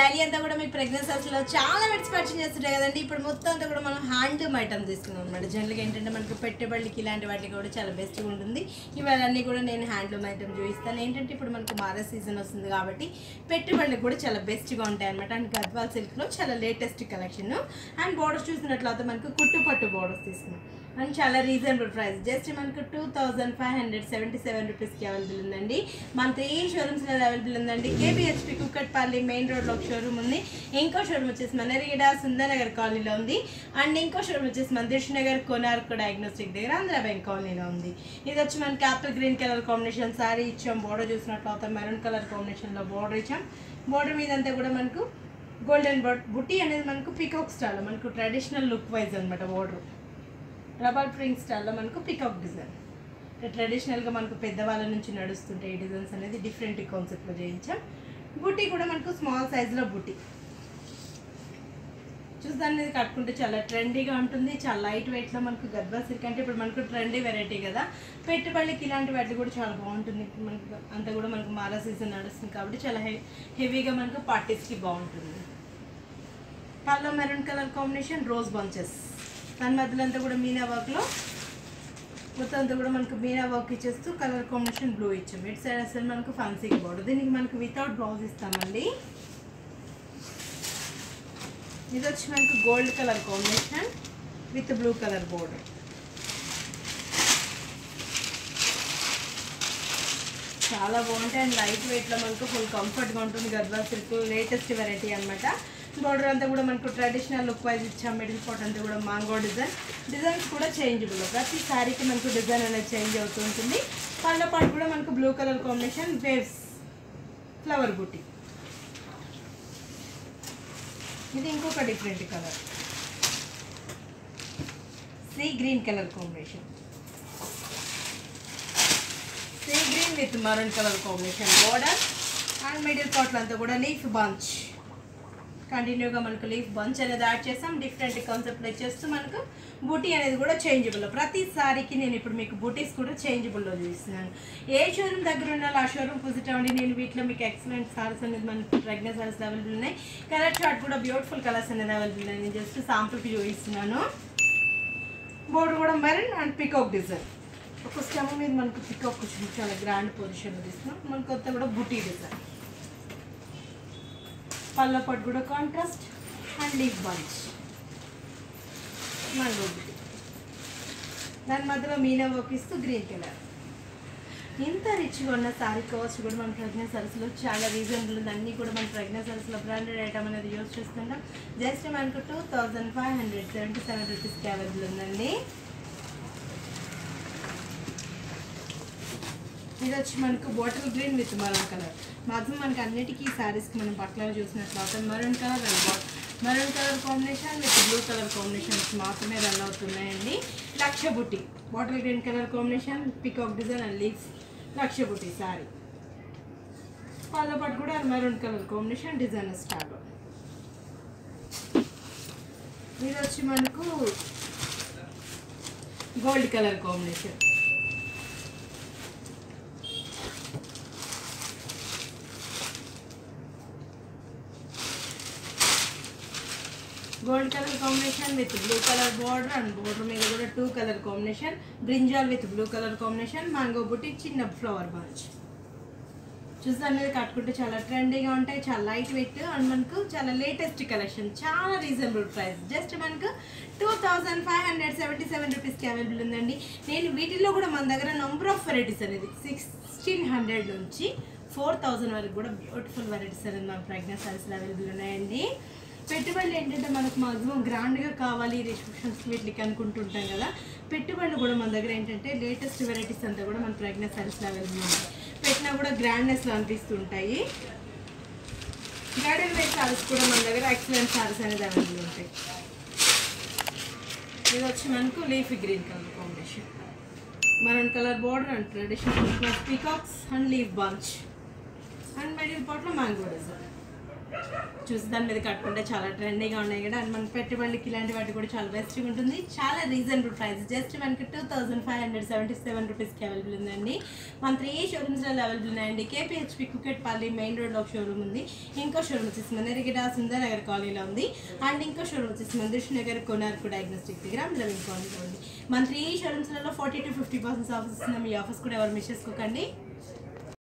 daily అంతా కూడా మీ ప్రెగ్నెన్సీలో చాలా మెడిస్ పర్చేస్ చేస్తుంటాయి కదండి ఇప్పుడు మొత్తం అంతా కూడా మనం హ్యాండ్లూమ్ ఐటమ్ తీసుకున్నాం అనమాట జనరల్గా ఏంటంటే మనకు పెట్టుబడికి ఇలాంటి వాటికి కూడా చాలా బెస్ట్గా ఉంటుంది ఇవన్నీ కూడా నేను హ్యాండ్లూమ్ ఐటమ్ చూపిస్తాను ఏంటంటే ఇప్పుడు మనకు మారే సీజన్ వస్తుంది కాబట్టి పెట్టుబడులకు కూడా చాలా బెస్ట్గా ఉంటాయి అనమాట అండ్ గద్వాల్ సిల్క్లో చాలా లేటెస్ట్ కలెక్షన్ అండ్ బోర్డర్స్ చూసినట్లయితే మనకు కుట్టు పట్టు బోర్డర్స్ తీసుకున్నాం అండ్ చాలా రీజనబుల్ ప్రైస్ జస్ట్ మనకు two thousand five hundred seventy seven రూపీస్కి అవైలబుల్ ఉందండి మన త్రీ షోరూమ్స్లో అవైలబుల్ ఉందండి కేబిహెచ్పి కుక్కట్పల్లి మెయిన్ రోడ్లో ఒక షోరూమ్ ఉంది ఇంకో షోరూమ్ వచ్చేసి మన రీడా సుందరనగర్ కాలనీలో ఉంది అండ్ ఇంకో షోరూమ్ వచ్చేసి మన దిల్షునగర్ కోనార్క్ డయాగ్నోస్టిక్ దగ్గర ఆంధ్ర బ్యాంక్ కాలనీలో ఉంది ఇది వచ్చి మనకి apple green colour combination sari ఇచ్చాం బోర్డర్ చూసినట్లయితే మెరూన్ కలర్ కాంబినేషన్లో బోర్డర్ ఇచ్చాం బోర్డర్ మీద అంతా కూడా మనకు గోల్డెన్ బోర్డ్ బుట్టి అనేది మనకు పికాక్ స్టైల్ మనకు ట్రెడిషనల్ లుక్ వైజ్ అనమాట బోర్డర్ రబర్ ప్రింట్ స్టైల్లో మనకు పికాక్ డిజైన్ ట్రెడిషనల్గా మనకు పెద్దవాళ్ళ నుంచి నడుస్తుంటే ఈ డిజైన్స్ అనేది డిఫరెంట్ కాన్సెప్ట్లో చేయించాం బుట్టి కూడా మనకు స్మాల్ సైజులో బుట్టి చూస్తాను ఇది కట్టుకుంటే చాలా ట్రెండీగా ఉంటుంది చాలా లైట్ వెయిట్లో మనకు గద్వా సిల్క్ అంటే ఇప్పుడు మనకు ట్రెండీ వెరైటీ కదా పెట్టుబడికి ఇలాంటి వాటి కూడా చాలా బాగుంటుంది ఇప్పుడు మనకు అంతా కూడా మనకు మారా సీజన్ నడుస్తుంది కాబట్టి చాలా హె హెవీగా మనకు పార్టీస్కి బాగుంటుంది పల్లో maroon colour combination rose bunches దాని మధ్యలో అంతా కూడా మీనా వర్క్లో మొత్తం అంతా కూడా మనకు మీనా వర్క్ ఇచ్చేస్తూ కలర్ కాంబినేషన్ బ్లూ ఇచ్చాం ఇటు సైడ్ అసలు మనకు ఫ్యాన్సీకి బోర్డర్ దీనికి మనకు వితౌట్ బ్లౌజ్ ఇస్తామండి ఇది వచ్చి మనకు gold colour combination with blue colour border చాలా బాగుంటాయి అండ్ లైట్ వెయిట్లో మనకు ఫుల్ కంఫర్ట్గా ఉంటుంది గద్వా సిల్క్ లేటెస్ట్ వెరైటీ అనమాట బోర్డర్ అంతా కూడా మనకు ట్రెడిషనల్ లుక్ వైజ్ ఇచ్చాం మిడిల్ పార్ట్ అంతా కూడా మాంగో డిజైన్ డిజైన్స్ కూడా చేంజబుల్ ప్రతి శారీకి మనకు డిజైన్ అనేది చేంజ్ అవుతూ ఉంటుంది పళ్ళ పాటు కూడా మనకు blue colour combination waves flower బుట్టి ఇది ఇంకొక different colour sea green colour combination sea green with maroon colour combination border and middle పార్ట్లో అంతా కూడా లీఫ్ బంచ్ కంటిన్యూగా మనకు లీఫ్ బంచ్ అనేది యాడ్ చేస్తాం డిఫరెంట్ కాన్సెప్ట్లో చేస్తూ మనకు బూటీ అనేది కూడా చేంజబుల్ ప్రతి సారీకి నేను ఇప్పుడు మీకు బూటీస్ కూడా చేంజబుల్లో చూపిస్తున్నాను ఏ షోరూమ్ దగ్గర ఉండాలో ఆ షోరూమ్ విజిట్ అవ్వండి నేను వీటిలో మీకు ఎక్సలెంట్ సారీస్ అనేది మనకు ప్రెగ్నెంట్ సారీస్ అవైలబుల్ ఉన్నాయి కలర్ చార్ట్ కూడా బ్యూటిఫుల్ కలర్స్ అనేది అవైలబుల్ ఉన్నాయి నేను జస్ట్ శాంపుల్కి చూపిస్తున్నాను బోర్డు కూడా మెరూన్ అండ్ పికాక్ డిజైన్ ఒక స్టెమ్ మీద మనకు పికాక్ వచ్చింది చాలా గ్రాండ్ పొజిషన్లో తీసుకున్నాం మనకు కొత్త కూడా బుటీ డిజైన్ పళ్ళ పట్టు కూడా contrast and leaf bunch mango బుటీ దాని మధ్యలో మీనా వర్క్ ఇస్తూ గ్రీన్ కలర్ ఇంత రిచ్గా ఉన్న సారీ కాస్ట్ కూడా మన ప్రెగ్నెంట్ సర్వీస్లో చాలా రీజనబుల్ ఉంది అన్నీ కూడా మన ప్రెగ్నెంట్ సర్వీస్లో బ్రాండెడ్ ఐటమ్ అనేది యూజ్ చేస్తుంటాం జస్ట్ మనకు two thousand five hundred seventy seven రూపీస్కి అవైలబుల్ ఉందండి ఇది వచ్చి మనకు bottle green with maroon colour maximum మనకి అన్నిటికీ శారీస్కి మనం పట్లలో చూసినట్లయితే maroon colour and maroon colour combination with blue colour combinations మాత్రమే రన్ అవుతున్నాయండి లక్ష బుట్టి bottle green colour combination peacock design and leaves లక్ష బుట్టి శారీ వాళ్ళ పాటు కూడా maroon colour combination design start ఇది వచ్చి మనకు gold colour combination gold colour combination with blue colour border and border మీద కూడా two colour combination brinjal with blue colour combination mango బుట్టి చిన్న ఫ్లవర్ బంచ్ చూసాను మీద కట్టుకుంటే చాలా ట్రెండీగా ఉంటాయి చాలా లైట్ వెయిట్ అండ్ మనకు చాలా లేటెస్ట్ కలెక్షన్ చాలా రీజనబుల్ ప్రైస్ జస్ట్ మనకు two thousand five hundred seventy seven రూపీస్కి అవైలబుల్ ఉందండి నేను వీటిల్లో కూడా మన దగ్గర నంబర్ ఆఫ్ వెరైటీస్ అనేది సిక్స్టీన్ హండ్రెడ్ నుంచి ఫోర్ థౌజండ్ వరకు కూడా బ్యూటిఫుల్ వెరైటీస్ అనేది మన ప్రెగ్నెంట్ సారీస్లో అవైలబుల్ ఉన్నాయండి పెట్టుబడులు ఏంటంటే మనకు మాక్సిమం గ్రాండ్గా కావాలి రిసెప్షన్స్ వీటికి అనుకుంటుంటాం కదా పెట్టుబడులు కూడా మన దగ్గర ఏంటంటే లేటెస్ట్ వెరైటీస్ అంతా కూడా మన ప్రెగ్నెంట్ సారీస్లో అవైలబుల్ ఉంటాయి పెట్టినా కూడా గ్రాండ్నెస్లో అనిపిస్తుంటాయి గార్డెన్ వేర్ సారీస్ కూడా మన దగ్గర ఎక్సలెంట్ సారీస్ అనేది అవైలబుల్ ఉంటాయి ఇది వచ్చి మనకు leafy green colour combination maroon colour border and traditional peacocks and leaf bunch and middle పాట్లో మ్యాంగో డిజైన్ చూసి దాని మీద కట్టుకుంటే చాలా ట్రెండీగా ఉన్నాయి కదా అండ్ మన పెట్టుబడికి ఇలాంటి వాటి కూడా చాలా బెస్ట్గా ఉంటుంది చాలా రీజనబుల్ ప్రైస్ జస్ట్ మనకి two thousand five hundred seventy seven రూపీస్కి అవైలబుల్ ఉందండి మన త్రీ షోరూమ్స్లో అవైలబుల్ ఉన్నాయండి కేపీహెచ్పి కుకెట్పల్లి మెయిన్ రోడ్లో ఒక షోరూమ్ ఉంది ఇంకో షోరూమ్ వచ్చేసి మన దగ్గర సుందరనగర్ కాలనీలో ఉంది అండ్ ఇంకో షోరూమ్ వచ్చేసి మందిష్ నగర్ కోనార్కు డయాగ్నోస్టిక్ దగ్గర లవింగ్ కాలనీలో ఉంది మన త్రీ షోరూమ్స్లలో forty to fifty percent offers ఉన్నాయి మీ ఆఫర్స్ కూడా ఎవరు మిస్ చేసుకోకండి